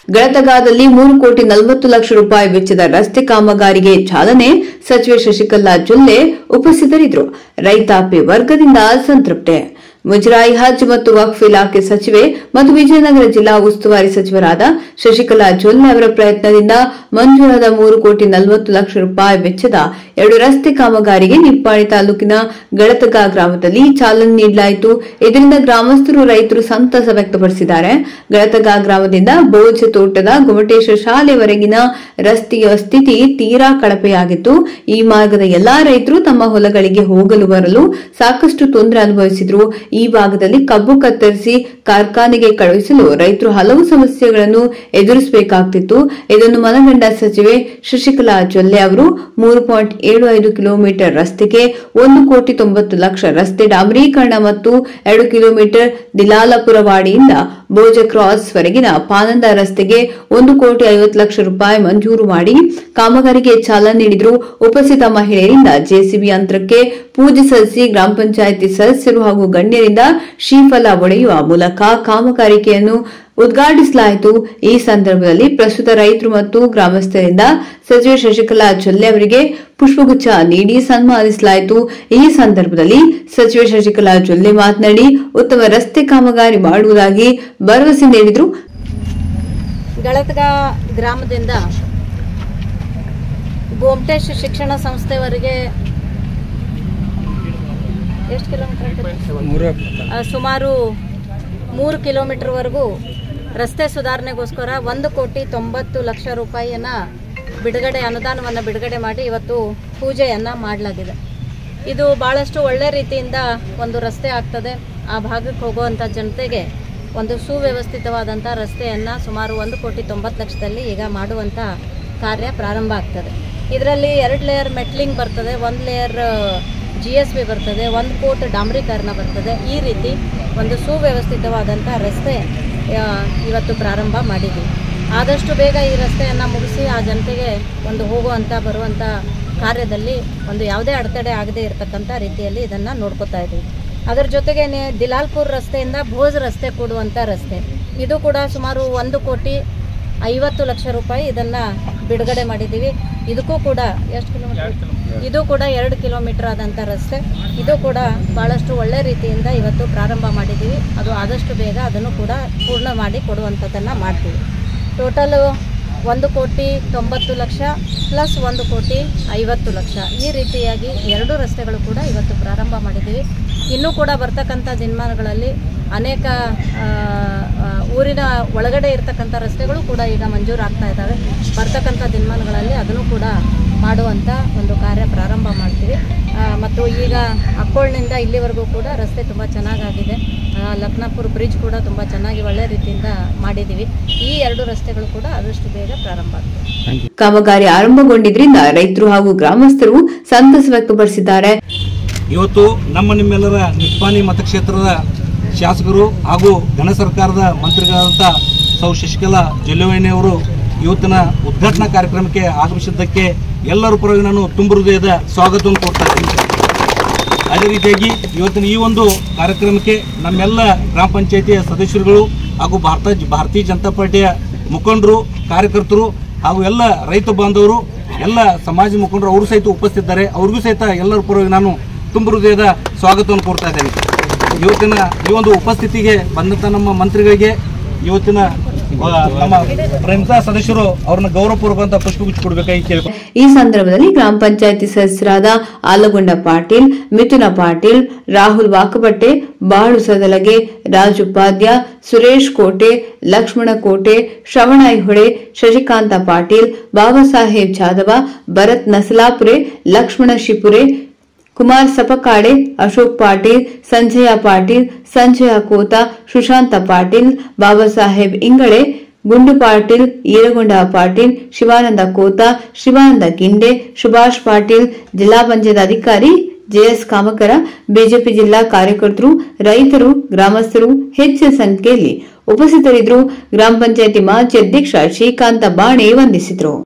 ಗಳತಗಾದಲ್ಲಿ ಮೂರು ಕೋಟಿ ನಲವತ್ತು ಲಕ್ಷ ರೂಪಾಯಿ ವೆಚ್ಚದ ರಸ್ತೆ ಕಾಮಗಾರಿಗೆ ಚಾಲನೆ ಸಚಿವೆ ಶಶಿಕಲಾ ಜೊಲ್ಲೆ ಉಪಸ್ಥಿತರಿದ್ದರು ರೈತಾಪಿ ವರ್ಗದಿಂದ ಸಂತೃಪ್ತೆ ಮುಜರಾಯಿ ಹಜ್ ಮತ್ತು ವಕ್ಫ್ ಇಲಾಖೆ ಸಚಿವೆ ಮತ್ತು ವಿಜಯನಗರ ಜಿಲ್ಲಾ ಉಸ್ತುವಾರಿ ಸಚಿವರಾದ ಶಶಿಕಲಾ ಜೊಲ್ಲೆ ಅವರ ಪ್ರಯತ್ನದಿಂದ ಮಂಜೂರಾದ ಮೂರು ಕೋಟಿ ನಲವತ್ತು ಲಕ್ಷ ರೂಪಾಯಿ ವೆಚ್ಚದ ಎರಡು ರಸ್ತೆ ಕಾಮಗಾರಿಗೆ ನಿಪ್ಪಾಣಿ ತಾಲೂಕಿನ ಗಳತಗ ಗ್ರಾಮದಲ್ಲಿ ಚಾಲನೆ ನೀಡಲಾಯಿತು ಇದರಿಂದ ಗ್ರಾಮಸ್ಥರು ರೈತರು ಸಂತಸ ವ್ಯಕ್ತಪಡಿಸಿದ್ದಾರೆ ಗಳತಗ ಗ್ರಾಮದಿಂದ ಬೋಜ್ ತೋಟದ ಗೊಮಟೇಶ್ವರ ಶಾಲೆವರೆಗಿನ ರಸ್ತೆಯ ಸ್ಥಿತಿ ತೀರಾ ಕಳಪೆಯಾಗಿತ್ತು ಈ ಮಾರ್ಗದ ಎಲ್ಲಾ ರೈತರು ತಮ್ಮ ಹೊಲಗಳಿಗೆ ಹೋಗಲು ಬರಲು ಸಾಕಷ್ಟು ತೊಂದರೆ ಅನುಭವಿಸಿದ್ರು ಈ ಭಾಗದಲ್ಲಿ ಕಬ್ಬು ಕತ್ತರಿಸಿ ಕಾರ್ಖಾನೆಗೆ ಕಳುಹಿಸಲು ರೈತರು ಹಲವು ಸಮಸ್ಯೆಗಳನ್ನು ಎದುರಿಸಬೇಕಾಗ್ತಿತ್ತು ಇದನ್ನು ಮನಗಂಡ ಸಚಿವೆ ಶಶಿಕಲಾ ಜೊಲ್ಲೆ ಅವರು ಮೂರು ಪಾಯಿಂಟ್ ಏಳು ಐದು ಕಿಲೋಮೀಟರ್ ರಸ್ತೆಗೆ ಒಂದು ಕೋಟಿ ತೊಂಬತ್ತು ಲಕ್ಷ ರಸ್ತೆ ಡಾಂಬರೀಕರಣ ಮತ್ತು ಎರಡು ಕಿಲೋಮೀಟರ್ ದಿಲಾಲಪುರವಾಡಿಯಿಂದ ಬೋಜ ಕ್ರಾಸ್ ವರೆಗಿನ ಪಾನಂದ ರಸ್ತೆಗೆ ಒಂದು ಕೋಟಿ ಐವತ್ತು ಲಕ್ಷ ರೂಪಾಯಿ ಮಂಜೂರು ಮಾಡಿ ಕಾಮಗಾರಿಗೆ ಚಾಲನೆ ನೀಡಿದ್ರು ಉಪಸ್ಥಿತ ಮಹಿಳೆಯರಿಂದ ಜೆಸಿಬಿ ಯಂತ್ರಕ್ಕೆ ಪೂಜೆ ಸಲ್ಲಿಸಿ ಗ್ರಾಮ ಪಂಚಾಯಿತಿ ಸದಸ್ಯರು ಹಾಗೂ ಗಣ್ಯರಿಂದ ಶ್ರೀಫಲ ಒಡೆಯುವ ಮೂಲಕ ಕಾಮಗಾರಿಕೆಯನ್ನು ಉದ್ಘಾಟಿಸಲಾಯಿತು ಈ ಸಂದರ್ಭದಲ್ಲಿ ಪ್ರಸ್ತುತ ರೈತರು ಮತ್ತು ಗ್ರಾಮಸ್ಥರಿಂದ ಸಚಿವೆ ಶಶಿಕಲಾ ಜೊಲ್ಲೆ ಅವರಿಗೆ ಪುಷ್ಪಗುಚ್ಛ ನೀಡಿ ಸನ್ಮಾನಿಸಲಾಯಿತು ಈ ಸಂದರ್ಭದಲ್ಲಿ ಸಚಿವೆ ಶಶಿಕಲಾ ಜೊಲ್ಲೆ ಮಾತನಾಡಿ ಉತ್ತಮ ರಸ್ತೆ ಕಾಮಗಾರಿ ಮಾಡುವುದಾಗಿ ಭರವಸೆ ನೀಡಿದರು ಗಳತ್ಗ ಗ್ರಾಮದಿಂದ ಗೋಮಟೇಶ್ ಶಿಕ್ಷಣ ಸಂಸ್ಥೆವರೆಗೆ ಎಷ್ಟು ಕಿಲೋಮೀಟರ್ ಆ, ಸುಮಾರು ಮೂರು ಕಿಲೋಮೀಟರ್ವರೆಗೂ ರಸ್ತೆ ಸುಧಾರಣೆಗೋಸ್ಕರ ಒಂದು ಕೋಟಿ ತೊಂಬತ್ತು ಲಕ್ಷ ರೂಪಾಯಿಯನ್ನು ಬಿಡುಗಡೆ ಅನುದಾನವನ್ನು ಬಿಡುಗಡೆ ಮಾಡಿ ಇವತ್ತು ಪೂಜೆಯನ್ನು ಮಾಡಲಾಗಿದೆ ಇದು ಭಾಳಷ್ಟು ಒಳ್ಳೆ ರೀತಿಯಿಂದ ಒಂದು ರಸ್ತೆ ಆಗ್ತದೆ ಆ ಭಾಗಕ್ಕೆ ಹೋಗುವಂಥ ಜನತೆಗೆ ಒಂದು ಸುವ್ಯವಸ್ಥಿತವಾದಂಥ ರಸ್ತೆಯನ್ನು ಸುಮಾರು ಒಂದು ಕೋಟಿ ತೊಂಬತ್ತು ಲಕ್ಷದಲ್ಲಿ ಈಗ ಮಾಡುವಂಥ ಕಾರ್ಯ ಪ್ರಾರಂಭ ಆಗ್ತದೆ ಇದರಲ್ಲಿ ಎರಡು ಲೇಯರ್ ಮೆಟ್ಲಿಂಗ್ ಬರ್ತದೆ ಒಂದು ಲೇಯರ್ ಜಿ ಎಸ್ ಬಿ ಬರ್ತದೆ ಒಂದು ಕೋಟ್ ಡಾಂಬರೀಕರಣ ಬರ್ತದೆ ಈ ರೀತಿ ಒಂದು ಸುವ್ಯವಸ್ಥಿತವಾದಂಥ ರಸ್ತೆ ಆ, ಇವತ್ತು ಪ್ರಾರಂಭ ಮಾಡಿದ್ದೀವಿ ಆದಷ್ಟು ಬೇಗ ಈ ರಸ್ತೆಯನ್ನು ಮುಗಿಸಿ ಆ ಜನತೆಗೆ ಒಂದು ಹೋಗುವಂಥ ಬರುವಂಥ ಕಾರ್ಯದಲ್ಲಿ ಒಂದು ಯಾವುದೇ ಅಡೆತಡೆ ಆಗದೇ ಇರತಕ್ಕಂಥ ರೀತಿಯಲ್ಲಿ ಇದನ್ನು ನೋಡ್ಕೋತಾ ಇದ್ದೀವಿ ಅದರ ಜೊತೆಗೆ ದಿಲಾಲ್ಪುರ್ ರಸ್ತೆಯಿಂದ ಭೋಜ್ ರಸ್ತೆ ಕೂಡುವಂಥ ರಸ್ತೆ ಇದು ಕೂಡ ಸುಮಾರು ಒಂದು ಕೋಟಿ ಐವತ್ತು ಲಕ್ಷ ರೂಪಾಯಿ ಇದನ್ನು ಬಿಡುಗಡೆ ಮಾಡಿದ್ದೀವಿ ಇದಕ್ಕೂ ಕೂಡ ಎಷ್ಟು ಕಿಲೋಮೀಟರ್ ಇದು ಕೂಡ ಎರಡು ಕಿಲೋಮೀಟರ್ ಆದಂಥ ರಸ್ತೆ ಇದು ಕೂಡ ಭಾಳಷ್ಟು ಒಳ್ಳೆ ರೀತಿಯಿಂದ ಇವತ್ತು ಪ್ರಾರಂಭ ಮಾಡಿದ್ದೀವಿ ಅದು ಆದಷ್ಟು ಬೇಗ ಅದನ್ನು ಕೂಡ ಪೂರ್ಣ ಮಾಡಿ ಕೊಡುವಂಥದ್ದನ್ನು ಮಾಡ್ತೀವಿ ಟೋಟಲು ಒಂದು ಕೋಟಿ ತೊಂಬತ್ತು ಲಕ್ಷ ಪ್ಲಸ್ ಒಂದು ಕೋಟಿ ಐವತ್ತು ಲಕ್ಷ ಈ ರೀತಿಯಾಗಿ ಎರಡು ರಸ್ತೆಗಳು ಕೂಡ ಇವತ್ತು ಪ್ರಾರಂಭ ಮಾಡಿದ್ದೀವಿ ಇನ್ನೂ ಕೂಡ ಬರ್ತಕ್ಕಂಥ ದಿನಮಾನಗಳಲ್ಲಿ ಅನೇಕ ಆ, ಆ, ಊರಿನ ಒಳಗಡೆ ಇರ್ತಕ್ಕಂಥ ರಸ್ತೆಗಳು ಕೂಡ ಈಗ ಮಂಜೂರಾಗ್ತಾ ಇದ್ದಾವೆ ಬರ್ತಕ್ಕಂಥ ದಿನಮಾನಗಳಲ್ಲಿ ಅದನ್ನು ಕೂಡ ಮಾಡುವಂಥ ಒಂದು ಕಾರ್ಯ ಪ್ರಾರಂಭ ಮಾಡ್ತೀವಿ ಆ, ಮತ್ತು ಈಗ ಅಕ್ಕೋಳ್ನಿಂದ ಇಲ್ಲಿವರೆಗೂ ಕೂಡ ರಸ್ತೆ ತುಂಬ ಚೆನ್ನಾಗಾಗಿದೆ ಆ, ಲಕ್ನಾಪುರ ಬ್ರಿಡ್ಜ್ ಕೂಡ ತುಂಬ ಚೆನ್ನಾಗಿ ಒಳ್ಳೆ ರೀತಿಯಿಂದ ಮಾಡಿದ್ದೀವಿ ಈ ಎರಡು ರಸ್ತೆಗಳು ಕೂಡ ಆದಷ್ಟು ಬೇಗ ಪ್ರಾರಂಭ ಆಗ್ತದೆ ಕಾಮಗಾರಿ ಆರಂಭಗೊಂಡಿದ್ರಿಂದ ರೈತರು ಹಾಗೂ ಗ್ರಾಮಸ್ಥರು ಸಂತಸ ವ್ಯಕ್ತಪಡಿಸಿದ್ದಾರೆ ಇವತ್ತು ನಮ್ಮ ನಿಮ್ಮೆಲ್ಲರ ನಿಪ್ಪಾಣಿ ಮತಕ್ಷೇತ್ರದ ಶಾಸಕರು ಹಾಗೂ ಘನ ಸರ್ಕಾರದ ಮಂತ್ರಿಗಳಾದಂಥ ಸೌ ಶಶಿಕಲಾ ಜೊಲ್ಲೆವಣಿಯವರು ಇವತ್ತಿನ ಉದ್ಘಾಟನಾ ಕಾರ್ಯಕ್ರಮಕ್ಕೆ ಆಗಮಿಸಿದ್ದಕ್ಕೆ ಎಲ್ಲರ ಪರವಾಗಿ ನಾನು ತುಂಬ ಹೃದಯದ ಸ್ವಾಗತವನ್ನು ಕೊಡ್ತಾ ಇದ್ದೀನಿ ಅದೇ ರೀತಿಯಾಗಿ ಇವತ್ತಿನ ಈ ಒಂದು ಕಾರ್ಯಕ್ರಮಕ್ಕೆ ನಮ್ಮೆಲ್ಲ ಗ್ರಾಮ ಪಂಚಾಯಿತಿಯ ಸದಸ್ಯರುಗಳು ಹಾಗೂ ಭಾರತ ಭಾರತೀಯ ಜನತಾ ಪಾರ್ಟಿಯ ಮುಖಂಡರು ಕಾರ್ಯಕರ್ತರು ಹಾಗೂ ಎಲ್ಲ ರೈತ ಬಾಂಧವರು ಎಲ್ಲ ಸಮಾಜ ಮುಖಂಡರು ಅವರು ಸಹಿತ ಉಪಸ್ಥಿತಿದ್ದಾರೆ ಅವ್ರಿಗೂ ಸಹಿತ ಎಲ್ಲರ ಪರವಾಗಿ ನಾನು ತುಂಬ ಹೃದಯದ ಸ್ವಾಗತವನ್ನು ಕೊಡ್ತಾ ಇದ್ದೇನೆ ಇವತ್ತಿನ ಈ ಒಂದು ಉಪಸ್ಥಿತಿಗೆ ಬಂದಂಥ ನಮ್ಮ ಮಂತ್ರಿಗಳಿಗೆ ಇವತ್ತಿನ ಆ, ನಮ್ಮ ಪ್ರಮುಖ ಸದಸ್ಯರು ಅವ್ರನ್ನ ಗೌರವಪೂರ್ವಕಂತ ಪುಷ್ಪಗುಚ್ಛ ಕೊಡಬೇಕಾಗಿ ಕೇಳಿ ಈ ಸಂದರ್ಭದಲ್ಲಿ ಗ್ರಾಮ ಪಂಚಾಯಿತಿ ಸದಸ್ಯರಾದ ಆಲಗೊಂಡ ಪಾಟೀಲ್ ಮಿಥುನ ಪಾಟೀಲ್ ರಾಹುಲ್ ವಾಕಬಟ್ಟೆ ಬಾಳು ಸದಲಗೆ ರಾಜ್ ಉಪಾಧ್ಯ ಸುರೇಶ್ ಕೋಟೆ ಲಕ್ಷ್ಮಣ ಕೋಟೆ ಶ್ರವಣ ಐಹೊಳೆ ಶಶಿಕಾಂತ ಪಾಟೀಲ್ ಬಾಬಾ ಸಾಹೇಬ್ ಜಾಧವ ಭರತ್ ನಸಲಾಪುರೆ ಲಕ್ಷ್ಮಣ ಶಿಪುರೆ ಕುಮಾರ್ ಸಪಕಾಡೆ ಅಶೋಕ್ ಪಾಟೀಲ್ ಸಂಜಯ ಪಾಟೀಲ್ ಸಂಜಯ ಕೋತ ಸುಶಾಂತ ಪಾಟೀಲ್ ಬಾಬಾ ಸಾಹೇಬ್ ಇಂಗಳೆ ಗುಂಡು ಪಾಟೀಲ್ ಈರಗೊಂಡ ಪಾಟೀಲ್ ಶಿವಾನಂದ ಕೋತ ಶಿವಾನಂದ ಗಿಂಡೆ ಸುಭಾಷ್ ಪಾಟೀಲ್ ಜಿಲ್ಲಾ ಪಂಚಾಯತ್ ಅಧಿಕಾರಿ ಜೆಎಸ್ ಕಾಮಕರ ಬಿಜೆಪಿ ಜಿಲ್ಲಾ ಕಾರ್ಯಕರ್ತರು ರೈತರು ಗ್ರಾಮಸ್ಥರು ಹೆಚ್ಚಿನ ಸಂಖ್ಯೆಯಲ್ಲಿ ಉಪಸ್ಥಿತರಿದ್ದರು ಗ್ರಾಮ ಪಂಚಾಯತಿ ಮಾಜಿ ಅಧ್ಯಕ್ಷ ಶ್ರೀಕಾಂತ ಬಾಣೆ ವಂದಿಸಿದರು